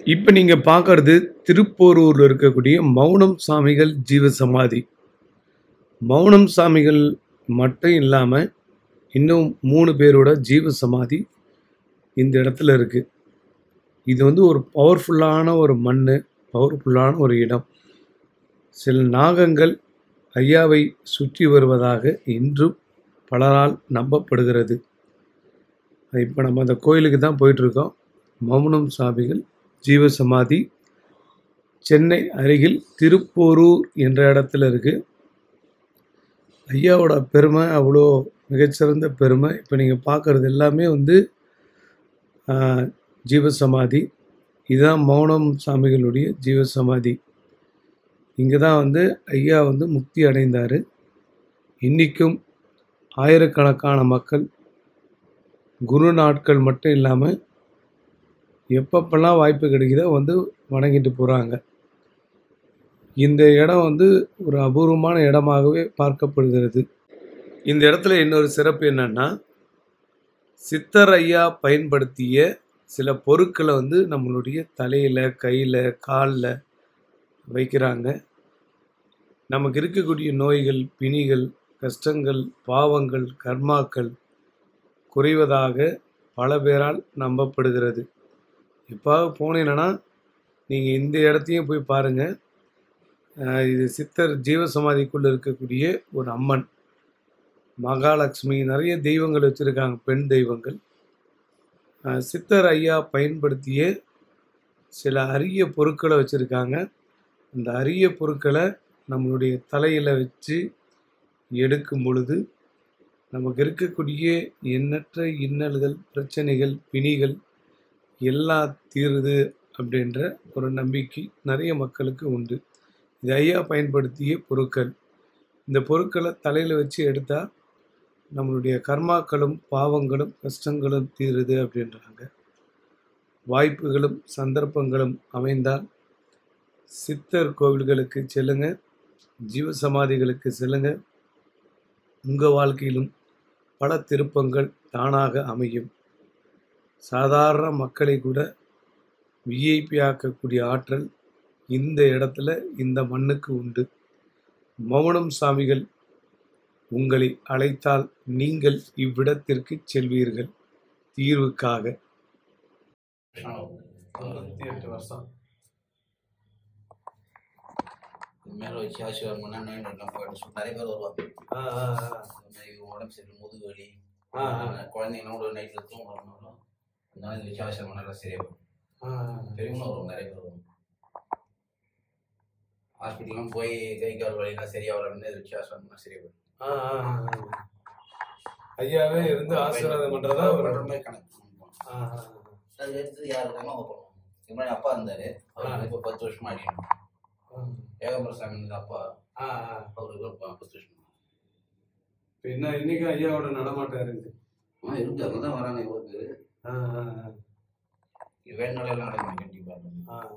இப்போ நீங்கள் பார்க்கறது திருப்போரூரில் இருக்கக்கூடிய மௌனம் சாமிகள் ஜீவசமாதி மௌனம் சாமிகள் மட்டும் இல்லாமல் இன்னும் மூணு பேரோட ஜீவசமாதி இந்த இடத்துல இருக்குது இது வந்து ஒரு பவர்ஃபுல்லான ஒரு மண் பவர்ஃபுல்லான ஒரு இடம் சில நாகங்கள் ஐயாவை சுற்றி வருவதாக இன்றும் பலரால் நம்பப்படுகிறது இப்போ நம்ம அந்த கோயிலுக்கு தான் போயிட்டுருக்கோம் மௌனம் சாமிகள் ஜீவசமாதி சென்னை அருகில் திருப்போரூர் என்ற இடத்துல இருக்குது ஐயாவோட பெருமை அவ்வளோ மிகச்சிறந்த பெருமை இப்போ நீங்கள் பார்க்குறது எல்லாமே வந்து ஆஹ், ஜீவசமாதி இதுதான் மௌனம் சாமிகளுடைய ஜீவசமாதி இங்கே தான் வந்து ஐயா வந்து முக்தி அடைந்தார் இன்றைக்கும் ஆயிரக்கணக்கான மக்கள் குரு நாட்கள் மட்டும் இல்லாமல் எப்பப்பெல்லாம் வாய்ப்பு கிடைக்குதோ வந்து வணங்கிட்டு போகிறாங்க இந்த இடம் வந்து ஒரு அபூர்வமான இடமாகவே பார்க்கப்படுகிறது இந்த இடத்துல இன்னொரு சிறப்பு என்னன்னா சித்தர் ஐயா பயன்படுத்திய சில பொருட்களை வந்து நம்மளுடைய தலையில் கையில் காலில் வைக்கிறாங்க நமக்கு இருக்கக்கூடிய நோய்கள் பிணிகள் கஷ்டங்கள் பாவங்கள் கர்மாக்கள் குறைவதாக பல பேரால் நம்பப்படுகிறது இப்போ போனீங்கன்னா நீங்கள் இந்த இடத்தையும் போய் பாருங்கள் இது சித்தர் ஜீவசமாதிக்குள்ளே இருக்கக்கூடிய ஒரு அம்மன் மகாலட்சுமி நிறைய தெய்வங்கள் வச்சுருக்காங்க பெண் தெய்வங்கள் அஹ் சித்தர் ஐயா பயன்படுத்திய சில அரிய பொருட்களை வச்சுருக்காங்க அந்த அரிய பொருட்களை நம்மளுடைய தலையில் வச்சு எடுக்கும் பொழுது நமக்கு இருக்கக்கூடிய எண்ணற்ற இன்னல்கள் பிரச்சனைகள் பிணிகள் எல்லாம் தீருது அப்படின்ற ஒரு நம்பிக்கை நிறைய மக்களுக்கு உண்டு இது ஐயா பயன்படுத்திய பொருட்கள் இந்த பொருட்களை தலையில் வச்சு எடுத்தால் நம்மளுடைய கர்மாக்களும் பாவங்களும் கஷ்டங்களும் தீருது அப்படின்றாங்க வாய்ப்புகளும் சந்தர்ப்பங்களும் அமைந்தால் சித்தர் கோவில்களுக்கு செல்லுங்க ஜீவசமாதிகளுக்கு செல்லுங்க உங்கள் வாழ்க்கையிலும் பல திருப்பங்கள் தானாக அமையும் சாதாரண மக்களை கூட விஐபி ஆக்கக்கூடிய ஆற்றல் இந்த இடத்துல இந்த மண்ணுக்கு உண்டு மௌனம் சாமிகள் உங்களை அழைத்தால் நீங்கள் இவ்விடத்திற்கு செல்வீர்கள் தீர்வுக்காக எட்டு வருஷம் மேல வச்சு ஆசீர்வாதம் பண்ணா நோய் நொடிலாம் போயிடும் சொல்லி நிறைய பேர் வருவாங்க இந்த மாதிரி உடம்பு சரியில்லை முதுகு வலி ஆ, ஆ. குழந்தைங்களோட நைட்ல தூங்க வரணும் அதனால இது வச்சு ஆசீர்வாதம் பண்ணா எல்லாம் சரியா போகும் பெரியவங்களும் வருவாங்க நிறைய பேர் வருவாங்க ஹாஸ்பிட்டல்லாம் போய் கை கால் வலிலாம் சரியா வரணும்னு இதை வச்சு ஆசீர்வாதம் பண்ணா சரியா போகும் ஐயாவே இருந்து ஆசீர்வாதம் பண்றதா ஒரு பண்ற மாதிரி கணக்கு ஆ, ஆ, அது எடுத்து யார் இருக்காங்க அவங்க பண்ணுவாங்க இதுக்கு முன்னாடி அப்பா இருந்தாரு அவருக்கு இப்போ பத்து வருஷமா அடிக்கணும் ஆ. ஏகம்பர சாமி அப்பா ஆ, ஆ. அவருக்கு இப்போ பத்து வருஷமா இப்ப என்ன இன்னைக்கு ஐயாவோட நடமாட்டம் இருக்கு ஆ இருக்கு அங்கே தான் வராங்க இவ்வளோ பேர் ஆ, ஆ, ஆ. வேணுனால எல்லாம் நடக்கும் கண்டிப்பாக ஆ.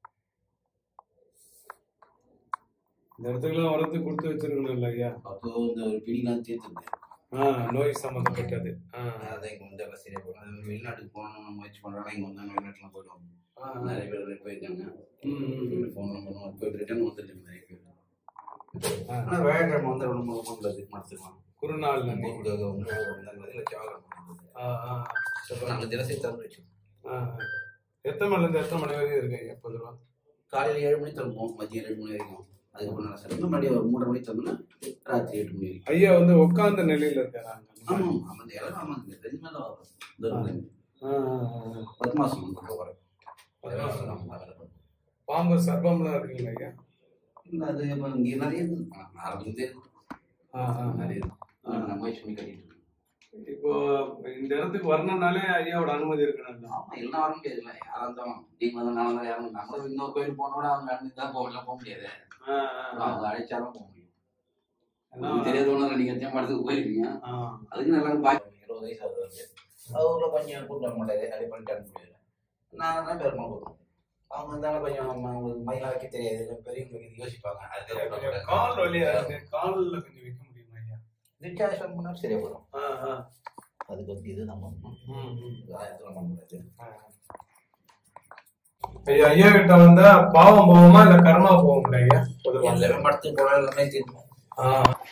இந்த இடத்துக்குலாம் வளர்த்து கொடுத்து வச்சிருக்கணும்ல ஐயா அப்போ இந்த ஒரு பிடிலாம் தீர்த்துருந்தேன் ஆ, நோய் சம்மந்தப்பட்டது ஆ, அதான் இங்கே வந்து எல்லாம் சரியா போகும் அது வெளிநாட்டுக்கு போகணும்னு முயற்சி பண்ணுறாங்க இங்கே வந்தாங்க வெளிநாட்டுலாம் போயிடுவாங்க ஆ, நிறைய பேர் போயிருக்காங்க ம், ம், ஃபோன்லாம் பண்ணுவாங்க போய் ரிட்டர்ன் வந்துருக்காங்க நிறைய பேர் ஆ. ஆனால் வேகக்கிழமை வந்து ரெண்டு மூணு பண்ணுறது நடத்துக்கலாம் குருநாள் நன்றி கூப்பிடுறது வந்து வந்தாங்க இல்லை தியாகம் பண்ணுறது ஆ, ஆ, ஸோ நாங்கள் தினசரி திறந்து வச்சோம் ஆ. எத்தனை மணில இருந்து எத்தனை மணி வரைக்கும் இருக்கு ஐயா பொதுவா காலையில் ஏழு மணி திறப்போம் மதியம் ரெண்டு மணி வரைக்கும் அதுக்கப்புறம் நல்லா சார் இன்னும் மறுபடியும் ஒரு மூன்றரை மணி திறந்தோம்னா ராத்திரி எட்டு மணி வரைக்கும் ஐயா வந்து உட்கார்ந்த நிலையில இருக்காங்க ஆமாம் ஆமாம் எல்லாம் ஆமாம் ரெண்டு மேலே தான் வரும் தர்மபுரி. ஆ, ஆ, ஆ. பத்மாசம் வந்து போகிறேன் பத்மாசனம். பாம்பு சர்ப்பம்லாம் இருக்குங்க ஐயா அது இப்போ இங்கே நிறைய இருக்குது ஆரம்பிச்சு ஆ, ஆ, ஆ. நிறைய இருக்கு ஆ, நான் முயற்சி பண்ணி கட்டிட்டு இருக்கேன் இப்போ இந்த இடத்துக்கு வரணும்னாலே ஐயாவோட அனுமதி இருக்கணும் ஆமாம் எல்லாம் வர முடியாதுல்ல யாராக இருந்தாலும் நீங்கள் வந்து நான் தான் யாரும் நம்மளும் இன்னொரு கோயில் போனோட அவங்க அனுமதி தான் கோவிலில் போக முடியாது அவங்க அழைச்சாலும் போக முடியும் உங்களுக்கு தெரியாதவங்க நீங்கள் தேம்பாடத்துக்கு போயிருக்கீங்க அதுக்கு நல்லா பாக்கி இருபது வயசு ஆகுது அவருக்கு. அவங்கள கொஞ்சம் கூப்பிட மாட்டாரு அப்படி பண்ணிட்டு அனுப்ப முடியாது நான் தான் பெருமாள் கொடுப்போம் அவங்க இருந்தாலும் கொஞ்சம் ம- அவங்களுக்கு மயிலாம் வைக்க தெரியாது பெரியவங்களுக்கு இது யோசிப்பாங்க அது கால் வலியா இருக்கு கால்ல கொஞ்சம் வைக்க முடியுமா ஐயா வித்தியாசம் பண்ணா சரியா வரும் ஆ, ஆ. அதுக்கு வந்து இது நம்ம பண்ணணும். ம், ம். காயத்துல பண்ண முடியாது ஆ. ஐயா ஐயா கிட்ட வந்தா பாவம் போவோமா இல்ல கர்மா போவோம் ஐயா பொதுவா எல்லாமே படத்துக்கு போனா எல்லாமே தெரியும் ஆ.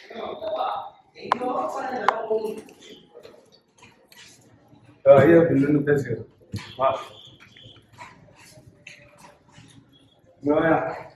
ஆ, ஐயா இப்படி நின்னு பேசுகிறேன் வா இங்க வாயா.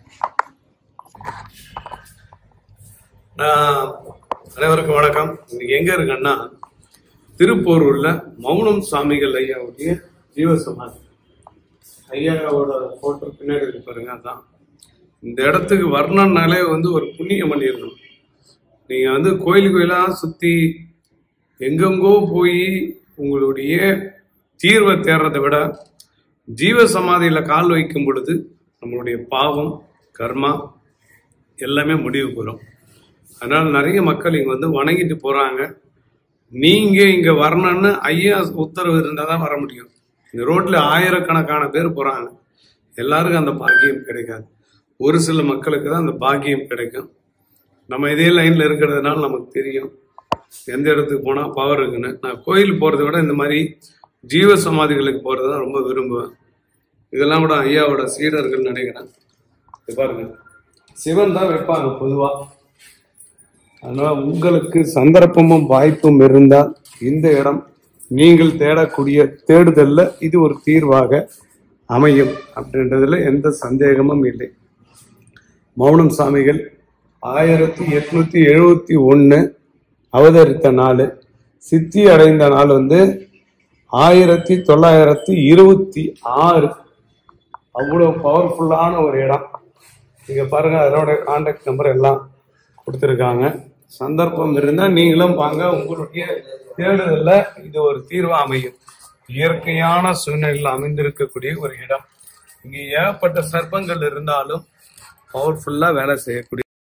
நான் அனைவருக்கும் வணக்கம் இன்னைக்கு எங்க இருக்கேன்னா திருப்போரூர்ல மௌனம் சாமிகள் ஐயாவுடைய ஜீவசமாதி ஐயாவோட போட்டோ பின்னாடி இருக்கு பாருங்க அதான் இந்த இடத்துக்கு வரணும்னாலே வந்து ஒரு புண்ணியம் பண்ணிடணும் நீங்க வந்து கோயில் கோயிலா சுத்தி எங்கெங்கோ போய் உங்களுடைய தீர்வை தேடுறதை விட ஜீவ சமாதியில கால் வைக்கும் பொழுது நம்மளுடைய பாவம் கர்மா எல்லாமே முடிவுக்கு வரும் அதனால நிறைய மக்கள் இங்க வந்து வணங்கிட்டு போறாங்க நீங்க இங்க வரணும்னு ஐயா உத்தரவு இருந்தா தான் வர முடியும் இந்த ரோட்ல ஆயிரக்கணக்கான பேர் போறாங்க எல்லாருக்கும் அந்த பாக்கியம் கிடைக்காது ஒரு சில மக்களுக்கு தான் அந்த பாக்கியம் கிடைக்கும் நம்ம இதே லைன்ல இருக்கிறதுனால நமக்கு தெரியும் எந்த இடத்துக்கு போனா பவர் இருக்குன்னு நான் கோயில் போறதை விட இந்த மாதிரி ஜீவ சமாதிகளுக்கு போறதை தான் ரொம்ப விரும்புவேன் இதெல்லாம் கூட ஐயாவோட சீடர்கள் நினைக்கிறேன் இது பாருங்க சிவன் தான் வைப்பாங்க பொதுவா அதனால உங்களுக்கு சந்தர்ப்பமும் வாய்ப்பும் இருந்தால் இந்த இடம் நீங்கள் தேடக்கூடிய தேடுதல்ல இது ஒரு தீர்வாக அமையும் அப்படின்றதுல எந்த சந்தேகமும் இல்லை மௌனம் சாமிகள் ஆயிரத்தி எட்நூத்தி எழுபத்தி ஒன்னு அவதரித்த நாள் சித்தி அடைந்த நாள் வந்து ஆயிரத்தி தொள்ளாயிரத்தி இருபத்தி ஆறு அவ்வளவு பவர்ஃபுல்லான ஒரு இடம் நீங்க பாருங்க அதனோட கான்டாக்ட் நம்பர் எல்லாம் கொடுத்துருக்காங்க சந்தர்ப்பம் இருந்தா நீங்களும் வாங்க உங்களுடைய தேடுதல்ல இது ஒரு தீர்வா அமையும் இயற்கையான சூழ்நிலையில் அமைந்திருக்கக்கூடிய ஒரு இடம் இங்க ஏகப்பட்ட சர்ப்பங்கள் இருந்தாலும் பவர்ஃபுல்லா வேலை செய்யக்கூடிய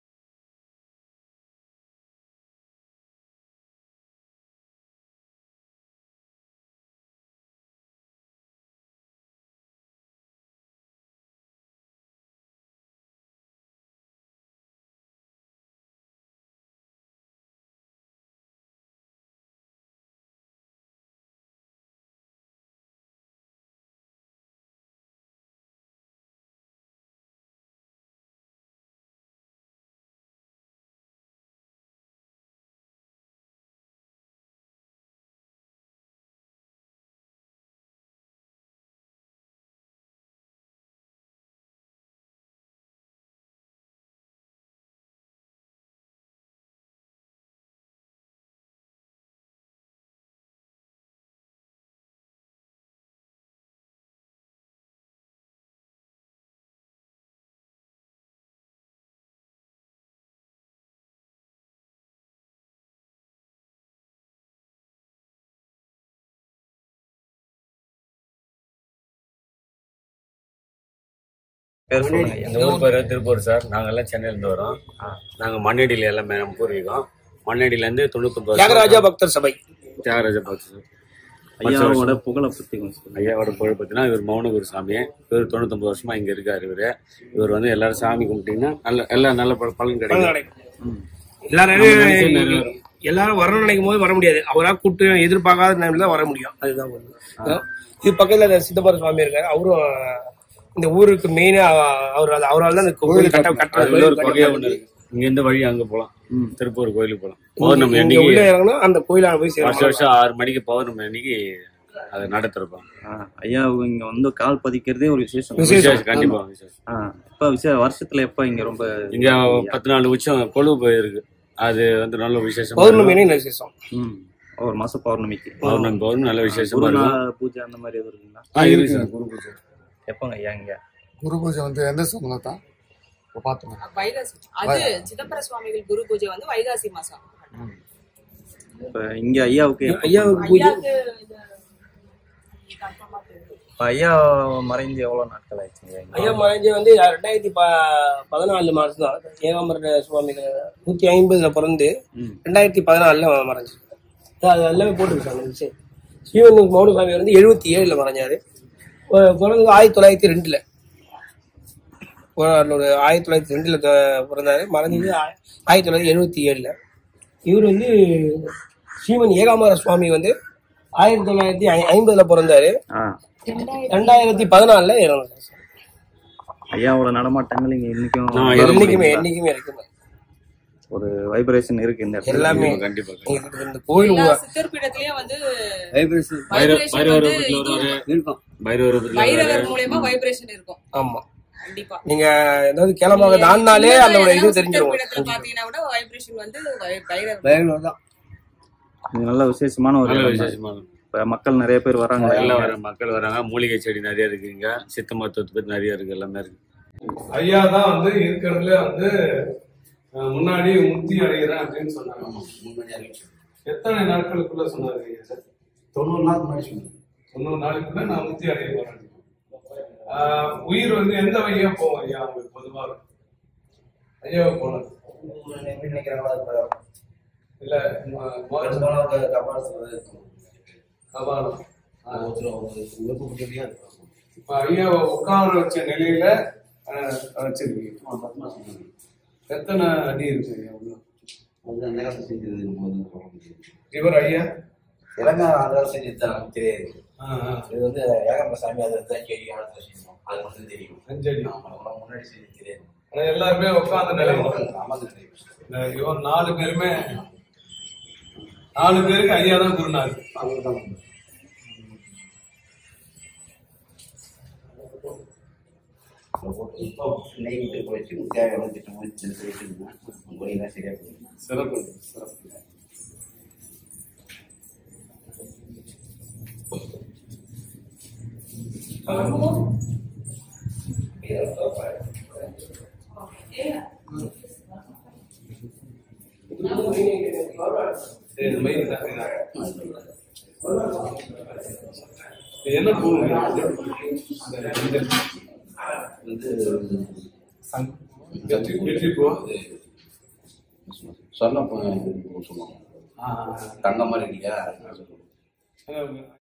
பேர் சொல்லுங்க ஐயா. இந்த ஊர் பேர் திருப்பூர் சார் நாங்க எல்லாம் சென்னையில இருந்து வரோம் நாங்க மண்ணடியில எல்லாமே நம்ம பூர்வீகம் மண்ணடியில இருந்து தொண்ணூத்தொன்பது தியாகராஜா பக்தர் சபை தியாகராஜா பக்தர் ஐயாவோட புகழை பத்தி கொஞ்சம் சொல்லுங்க ஐயாவோட புகழ் பார்த்தீங்கன்னா இவர் மௌனகுரு சாமி இவர் தொண்ணூத்தொன்பது வருஷமா இங்க இருக்காரு இவரு இவர் வந்து எல்லாரும் சாமி கும்பிட்டீங்கன்னா நல்ல எல்லாம் நல்ல பல- பலன் கிடைக்கும் எல்லாரும் எல்லாரும் வரணும்னு நினைக்கும் போது வர முடியாது அவரா கூட்டு எதிர்பார்க்காத நேரத்துல தான் வர முடியும் அதுதான் ஒண்ணு. இது பக்கத்துல இந்த சித்தப்பர சுவாமி இருக்காரு அவரும் இந்த ஊருக்கு மெயினா அவர் அவரால் தான் இந்த கோவில் கட்ட அது உள்ள ஒரு கட்ட கொகையா ஒண்ணு இருக்கு இங்க இருந்து வழி அங்க போலாம் திருப்பூர் கோயிலுக்கு போலாம் பௌர்ணமி இங்க உள்ள அன்னைக்கு இறங்கணும் அந்த கோயிலான போய் வருஷம் சேரணும் வருஷம் ஆறு மணிக்கு பௌர்ணமி அன்னைக்கு அதை நடத்திருப்பாங்க ஆ, ஐயா இங்க வந்து கால் பதிக்கிறதே ஒரு விசேஷம் விசேஷம் கண்டிப்பா விசேஷம் ஆ, இப்ப விசே வருஷத்துல எப்ப இங்க ரொம்ப இங்க பத்து நாலு உச்சம் கொழு போயிருக்கு அது வந்து நல்ல விசேஷமா பௌர்ணமி இருக்கும். என்ன விசேஷம் ம், ஒரு மாசம் பௌர்ணமிக்கு பௌர்ணமி பௌர்ணமி நல்ல விசேஷமா குரு இருக்கும் நாள் பூஜை அந்த மாதிரி எதுவும் இருக்குங்களா ஆ, இருக்கு சார் குரு பூஜை எப்பங்க ஐயா இங்க குரு பூஜை வந்து எந்த சோமல தான் இப்போ பார்த்தோம் வைகாசி அது சிதம்பர சுவாமிகள் குரு பூஜை வந்து வைகாசி மாசம் இப்ப இங்க ஐயாவுக்கு எப்ப- ஐயாவுக்கு பூஜை ஐயாக்கு இது confirm ஆ தெரியும். இப்ப ஐயா மறைந்து எவ்வளவு நாட்கள் ஆயிடுச்சுங்க இங்க? ஐயா மறைஞ்சு வந்து ரெண்டாயிரத்தி ப பதினாலு மாசம் தான் ஏகாம்பர சுவாமிகள் நூத்தி ஐம்பதுல பிறந்து ம். ரெண்டாயிரத்தி பதினாலுல மறைஞ்சு அது எல்லாமே போட்டுருக்காங்க அந்த விஷயம் சிவன் மௌனசாமி வந்து எழுபத்தி ஏழுல மறைஞ்சாரு ப- பிறந்தது ஆயிரத்தி தொள்ளாயிரத்தி ரெண்டுல ஒரு ஆயிரத்தி தொள்ளாயிரத்தி ரெண்டுல த- பிறந்தாரு மறைஞ்சது ஆ- ஆயிரத்தி தொள்ளாயிரத்தி எழுபத்தி ஏழுல இவர் வந்து ஸ்ரீமன் ஏகாம்பர சுவாமி வந்து ஆயிரத்தி தொள்ளாயிரத்தி ஐ- ஐம்பதுல பிறந்தாரு ஆ ரெண்டாயிரத்தி பதினாலுல இறந்தாரு ஐயாவோட நடமாட்டங்கள் இங்க இன்னைக்கும் ஆ, என்னைக்குமே என்னைக்குமே இருக்குமே ஒரு வைப்ரேஷன் இருக்கு இந்த இடத்துல எல்லாமே கண்டிப்பா எங்களுக்கு இந்த கோயில் எல்லா உ- சித்தர் பீடத்திலயும் வந்து பைரவ- vibration பைரவர் வந்து வீட்டுல இது வருவாரு பைரவர் வீட்டுல வைரவர் மூலியமா வைப்ரேஷன் இருக்கும் ஆமா கண்டிப்பா நீங்க ஏதாவது கிளம்பாக தாண்டினாலே அதோட இது சித்தர் தெரிஞ்சிரும் பீடத்துல பாத்தீங்கன்னா கூட வைப்ரேஷன் வந்து வை- வைரவர் இது நல்ல விசேஷமான ஒரு நல்ல இடம் தான். விசேஷமா இருக்கும். இப்ப மக்கள் நிறைய பேர் வராங்க எல்லாம் வர மக்கள் வராங்க மூலிகை செடி நிறைய இருக்குங்க சித்த மருத்துவத்தை பத்தி நிறைய இருக்கு எல்லாமே இருக்கு ஐயா தான் வந்து இருக்கிறதுல வந்து அஹ், முன்னாடி முக்தி அடைகிறேன் அப்படின்னு சொன்னாங்க முன்னாடி அறிவிச்சு எத்தனை நாட்களுக்குள்ள சொன்னாரு ஐயா சார் தொண்ணூறு நாள் முன்னாடி சொன்னேன் தொண்ணூறு நாளுக்குள்ள நான் முக்தி அடைய போறேன் ஆஹ், உயிர் வந்து எந்த வழியா போகும் ஐயா உங்களுக்கு பொதுவாக ஐயா போனது இல்ல ம- மோட்சம், கபாலம் இப்ப ஐயாவை உட்கார வச்ச நிலையில அஹ், வச்சிருக்கீங்க எத்தனை அடி இருக்கு ஐயா உள்ள? இவர் ஐயா இலங்கை ஆதாரம் செஞ்சு நமக்கு தெரியாது ஆ, ஆ. இது வந்து ஏகம்ப சாமி அதை தான் கேள்வி ஆழத்துல செய்யணும் அது மட்டும் தெரியும் அஞ்சு அடி ஆமா, அவ்வளவு முன்னாடி செஞ்சு தெரியாது ஆனா எல்லாருமே உட்கார்ந்த நிலையில நமக்கு தெரியும் இந்த இவர் நாலு பேருமே நாலு பேருக்கு ஐயா தான் குருநாதர் அவர்தான் இப்போ நெய் விட்டு போயிடுச்சு தேவையான திட்டம் முடிச்சு போயிட்டு உங்களெல்லாம் சரியா போயிடும் சிறப்பு சிறப்பு இது மயில் தான். இது என்ன பூ இந்த மஞ்சள். வந்து வெற்றி வெற்றி பூ சொன்ன சொல்லுவாங்க ஆ, ஆ, தங்க மாதிரி இல்லையா ஆ.